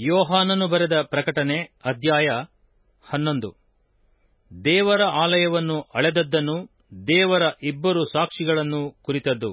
ಯೋಹಾನನು ಬರೆದ ಪ್ರಕಟಣೆ ಅಧ್ಯಾಯ ಹನ್ನೊಂದು ದೇವರ ಆಲಯವನ್ನು ಅಳೆದದ್ದನ್ನು ದೇವರ ಇಬ್ಬರು ಸಾಕ್ಷಿಗಳನ್ನು ಕುರಿತದ್ದು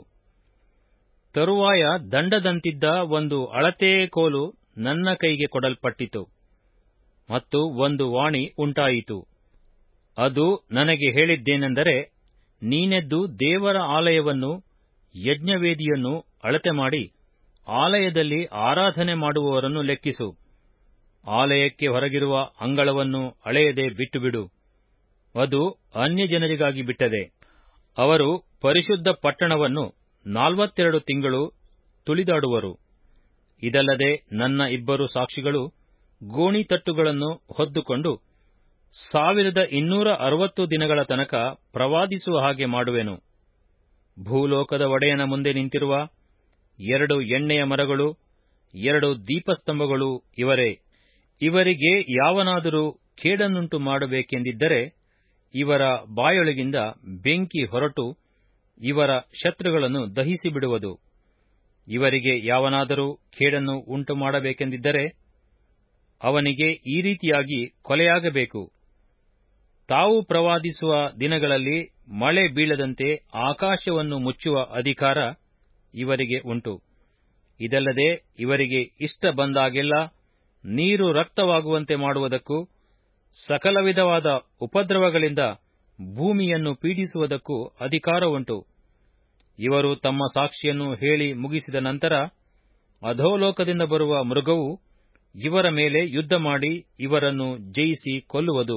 ತರುವಾಯ ದಂಡದಂತಿದ್ದ ಒಂದು ಅಳತೆ ಕೋಲು ನನ್ನ ಕೈಗೆ ಕೊಡಲ್ಪಟ್ಟಿತು ಮತ್ತು ಒಂದು ವಾಣಿ ಉಂಟಾಯಿತು ಅದು ನನಗೆ ಹೇಳಿದ್ದೇನೆಂದರೆ ನೀನೆದ್ದು ದೇವರ ಆಲಯವನ್ನು ಯಜ್ಞವೇದಿಯನ್ನು ಅಳತೆ ಮಾಡಿ ಆಲಯದಲ್ಲಿ ಆರಾಧನೆ ಮಾಡುವವರನ್ನು ಲೆಕ್ಕಿಸು ಆಲಯಕ್ಕೆ ಹೊರಗಿರುವ ಅಂಗಳವನ್ನು ಅಳೆಯದೆ ಬಿಟ್ಟುಬಿಡು ಅದು ಅನ್ಯಜನರಿಗಾಗಿ ಬಿಟ್ಟದೆ ಅವರು ಪರಿಶುದ್ಧ ಪಟ್ಟಣವನ್ನು ನಾಲ್ವತ್ತೆರಡು ತಿಂಗಳು ತುಳಿದಾಡುವರು ಇದಲ್ಲದೆ ನನ್ನ ಇಬ್ಬರು ಸಾಕ್ಷಿಗಳು ಗೋಣಿತಟ್ಟುಗಳನ್ನು ಹೊದ್ದುಕೊಂಡು ಸಾವಿರದ ಇನ್ನೂರ ಅರವತ್ತು ದಿನಗಳ ತನಕ ಪ್ರವಾದಿಸುವ ಹಾಗೆ ಮಾಡುವೆನು ಭೂಲೋಕದ ಒಡೆಯನ ಮುಂದೆ ನಿಂತಿರುವ ಎರಡು ಎಣ್ಣೆಯ ಮರಗಳು ಎರಡು ದೀಪಸ್ತಂಭಗಳು ಇವರೇ ಇವರಿಗೆ ಯಾವನಾದರೂ ಕೇಡನ್ನುಂಟು ಮಾಡಬೇಕೆಂದಿದ್ದರೆ ಇವರ ಬಾಯೊಳಗಿಂದ ಬೆಂಕಿ ಹೊರಟು ಇವರ ಶತ್ರುಗಳನ್ನು ದಹಿಸಿಬಿಡುವುದು ಇವರಿಗೆ ಯಾವನಾದರೂ ಕೇಡನ್ನು ಉಂಟು ಮಾಡಬೇಕೆಂದಿದ್ದರೆ ಅವನಿಗೆ ಈ ರೀತಿಯಾಗಿ ಕೊಲೆಯಾಗಬೇಕು ತಾವು ಪ್ರವಾದಿಸುವ ದಿನಗಳಲ್ಲಿ ಮಳೆ ಬೀಳದಂತೆ ಆಕಾಶವನ್ನು ಮುಚ್ಚುವ ಅಧಿಕಾರ ಇವರಿಗೆ ಉಂಟು ಇದಲ್ಲದೆ ಇವರಿಗೆ ಇಷ್ಟ ಬಂದಾಗೆಲ್ಲ ನೀರು ರಕ್ತವಾಗುವಂತೆ ಮಾಡುವುದಕ್ಕೂ ಸಕಲ ವಿಧವಾದ ಉಪದ್ರವಗಳಿಂದ ಭೂಮಿಯನ್ನು ಪೀಡಿಸುವುದಕ್ಕೂ ಅಧಿಕಾರ ಉಂಟು ಇವರು ತಮ್ಮ ಸಾಕ್ಷಿಯನ್ನು ಹೇಳಿ ಮುಗಿಸಿದ ನಂತರ ಅಧೋಲೋಕದಿಂದ ಬರುವ ಮೃಗವು ಇವರ ಮೇಲೆ ಯುದ್ಧ ಮಾಡಿ ಇವರನ್ನು ಜಯಿಸಿ ಕೊಲ್ಲುವುದು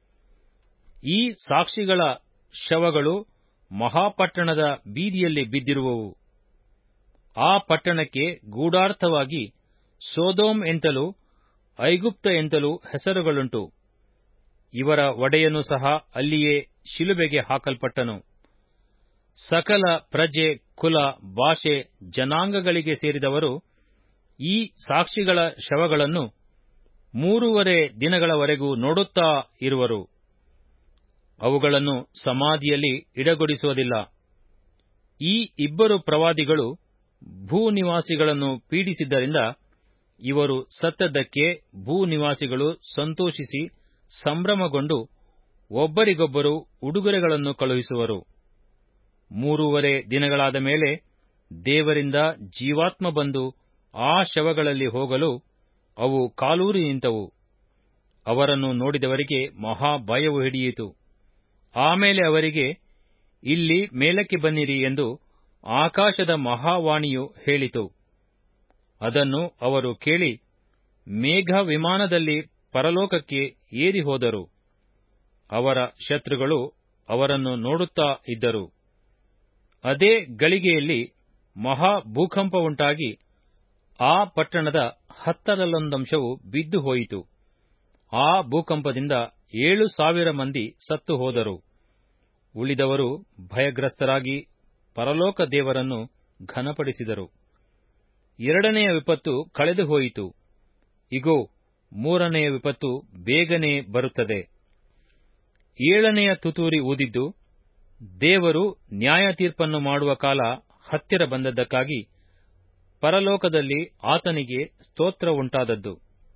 ಈ ಸಾಕ್ಷಿಗಳ ಶವಗಳು ಮಹಾಪಟ್ಟಣದ ಬೀದಿಯಲ್ಲಿ ಬಿದ್ದಿರುವವು ಆ ಪಟ್ಟಣಕ್ಕೆ ಗೂಢಾರ್ಥವಾಗಿ ಸೋದೋಮ್ ಎಂತಲೂ ಐಗುಪ್ತ ಎಂತಲೂ ಹೆಸರುಗಳುಂಟು ಇವರ ಒಡೆಯನು ಸಹ ಅಲ್ಲಿಯೇ ಶಿಲುಬೆಗೆ ಹಾಕಲ್ಪಟ್ಟನು ಸಕಲ ಪ್ರಜೆ ಕುಲ ಭಾಷೆ ಜನಾಂಗಗಳಿಗೆ ಸೇರಿದವರು ಈ ಸಾಕ್ಷಿಗಳ ಶವಗಳನ್ನು ಮೂರುವರೆ ದಿನಗಳವರೆಗೂ ನೋಡುತ್ತಾ ಇರುವರು ಅವುಗಳನ್ನು ಸಮಾಧಿಯಲ್ಲಿ ಇಡಗೊಡಿಸುವುದಿಲ್ಲ ಈ ಇಬ್ಬರು ಪ್ರವಾದಿಗಳು ಭೂನಿವಾಸಿಗಳನ್ನು ಪೀಡಿಸಿದ್ದರಿಂದ ಇವರು ಸತ್ತದ್ದಕ್ಕೆ ಭೂನಿವಾಸಿಗಳು ಸಂತೋಷಿಸಿ ಸಂಭ್ರಮಗೊಂಡು ಒಬ್ಬರಿಗೊಬ್ಬರು ಉಡುಗೊರೆಗಳನ್ನು ಕಳುಹಿಸುವರು ಮೂರೂವರೆ ದಿನಗಳಾದ ಮೇಲೆ ದೇವರಿಂದ ಜೀವಾತ್ಮ ಬಂದು ಆ ಶವಗಳಲ್ಲಿ ಹೋಗಲು ಅವು ಕಾಲೂರಿ ನಿಂತವು ಅವರನ್ನು ನೋಡಿದವರಿಗೆ ಮಹಾ ಭಯವು ಹಿಡಿಯಿತು ಆಮೇಲೆ ಅವರಿಗೆ ಇಲ್ಲಿ ಮೇಲಕ್ಕೆ ಬನ್ನಿರಿ ಎಂದು ಆಕಾಶದ ಮಹಾವಾಣಿಯು ಹೇಳಿತು ಅದನ್ನು ಅವರು ಕೇಳಿ ಮೇಘ ವಿಮಾನದಲ್ಲಿ ಪರಲೋಕಕ್ಕೆ ಏರಿ ಹೋದರು ಅವರ ಶತ್ರುಗಳು ಅವರನ್ನು ನೋಡುತ್ತಾ ಇದ್ದರು ಅದೇ ಗಳಿಗೆಯಲ್ಲಿ ಮಹಾ ಭೂಕಂಪ ಉಂಟಾಗಿ ಆ ಪಟ್ಟಣದ ಹತ್ತರಲ್ಲೊಂದಂಶವು ಬಿದ್ದು ಹೋಯಿತು ಆ ಭೂಕಂಪದಿಂದ ಏಳು ಸಾವಿರ ಮಂದಿ ಸತ್ತು ಹೋದರು ಉಳಿದವರು ಭಯಗ್ರಸ್ತರಾಗಿ ಪರಲೋಕ ದೇವರನ್ನು ಘನಪಡಿಸಿದರು ಎರಡನೆಯ ವಿಪತ್ತು ಕಳೆದು ಹೋಯಿತು ಇಗೋ ಮೂರನೆಯ ವಿಪತ್ತು ಬೇಗನೆ ಬರುತ್ತದೆ ಏಳನೆಯ ತುತೂರಿ ಊದಿದ್ದು ದೇವರು ನ್ಯಾಯ ತೀರ್ಪನ್ನು ಮಾಡುವ ಕಾಲ ಹತ್ತಿರ ಬಂದದ್ದಕ್ಕಾಗಿ ಪರಲೋಕದಲ್ಲಿ ಆತನಿಗೆ ಸ್ತೋತ್ರ ಉಂಟಾದದ್ದು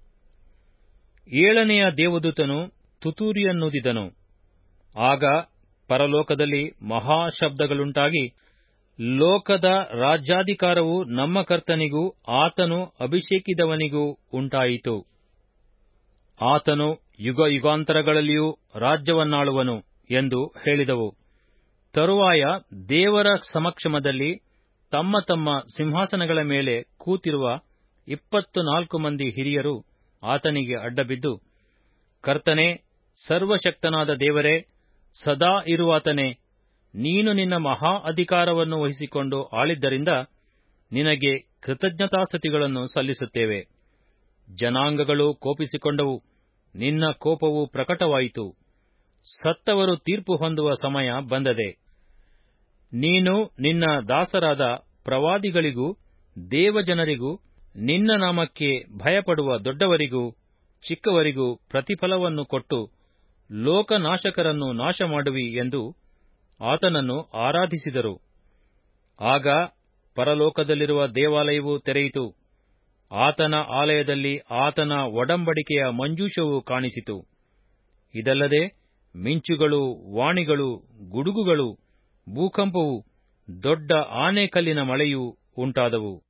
ಏಳನೆಯ ದೇವದೂತನು ತುತೂರಿಯನ್ನೂದಿದನು ಆಗ ಪರಲೋಕದಲ್ಲಿ ಮಹಾಶಬ್ದಗಳುಂಟಾಗಿ ಲೋಕದ ರಾಜ್ಯಾಧಿಕಾರವು ನಮ್ಮ ಕರ್ತನಿಗೂ ಆತನು ಅಭಿಷೇಕಿದವನಿಗೂ ಉಂಟಾಯಿತು ಆತನು ಯುಗ ಯುಗಾಂತರಗಳಲ್ಲಿಯೂ ರಾಜ್ಯವನ್ನಾಳುವನು ಎಂದು ಹೇಳಿದವು ತರುವಾಯ ದೇವರ ಸಮಕ್ಷಮದಲ್ಲಿ ತಮ್ಮ ತಮ್ಮ ಸಿಂಹಾಸನಗಳ ಮೇಲೆ ಕೂತಿರುವ ಇಪ್ಪತ್ತು ನಾಲ್ಕು ಮಂದಿ ಹಿರಿಯರು ಆತನಿಗೆ ಅಡ್ಡಬಿದ್ದು ಕರ್ತನೆ ಸರ್ವಶಕ್ತನಾದ ದೇವರೇ ಸದಾ ಇರುವಾತನೇ ನೀನು ನಿನ್ನ ಮಹಾ ಅಧಿಕಾರವನ್ನು ವಹಿಸಿಕೊಂಡು ಆಳಿದ್ದರಿಂದ ನಿನಗೆ ಕೃತಜ್ಞತಾಸ್ಥಿತಿಗಳನ್ನು ಸಲ್ಲಿಸುತ್ತೇವೆ ಜನಾಂಗಗಳು ಕೋಪಿಸಿಕೊಂಡವು ನಿನ್ನ ಕೋಪವು ಪ್ರಕಟವಾಯಿತು ಸತ್ತವರು ತೀರ್ಪು ಹೊಂದುವ ಸಮಯ ಬಂದದೆ ನೀನು ನಿನ್ನ ದಾಸರಾದ ಪ್ರವಾದಿಗಳಿಗೂ ದೇವಜನರಿಗೂ ನಿನ್ನ ನಾಮಕ್ಕೆ ಭಯಪಡುವ ದೊಡ್ಡವರಿಗೂ ಚಿಕ್ಕವರಿಗೂ ಪ್ರತಿಫಲವನ್ನು ಕೊಟ್ಟು ಲೋಕನಾಶಕರನ್ನು ನಾಶ ಮಾಡುವಿ ಎಂದು ಆತನನ್ನು ಆರಾಧಿಸಿದರು ಆಗ ಪರಲೋಕದಲ್ಲಿರುವ ದೇವಾಲಯವು ತೆರೆಯಿತು ಆತನ ಆಲಯದಲ್ಲಿ ಆತನ ಒಡಂಬಡಿಕೆಯ ಮಂಜೂಷವು ಕಾಣಿಸಿತು ಇದಲ್ಲದೆ ಮಿಂಚುಗಳು ವಾಣಿಗಳು ಗುಡುಗುಗಳು ಭೂಕಂಪವು ದೊಡ್ಡ ಆನೆಕಲ್ಲಿನ ಮಳೆಯೂ ಉಂಟಾದವು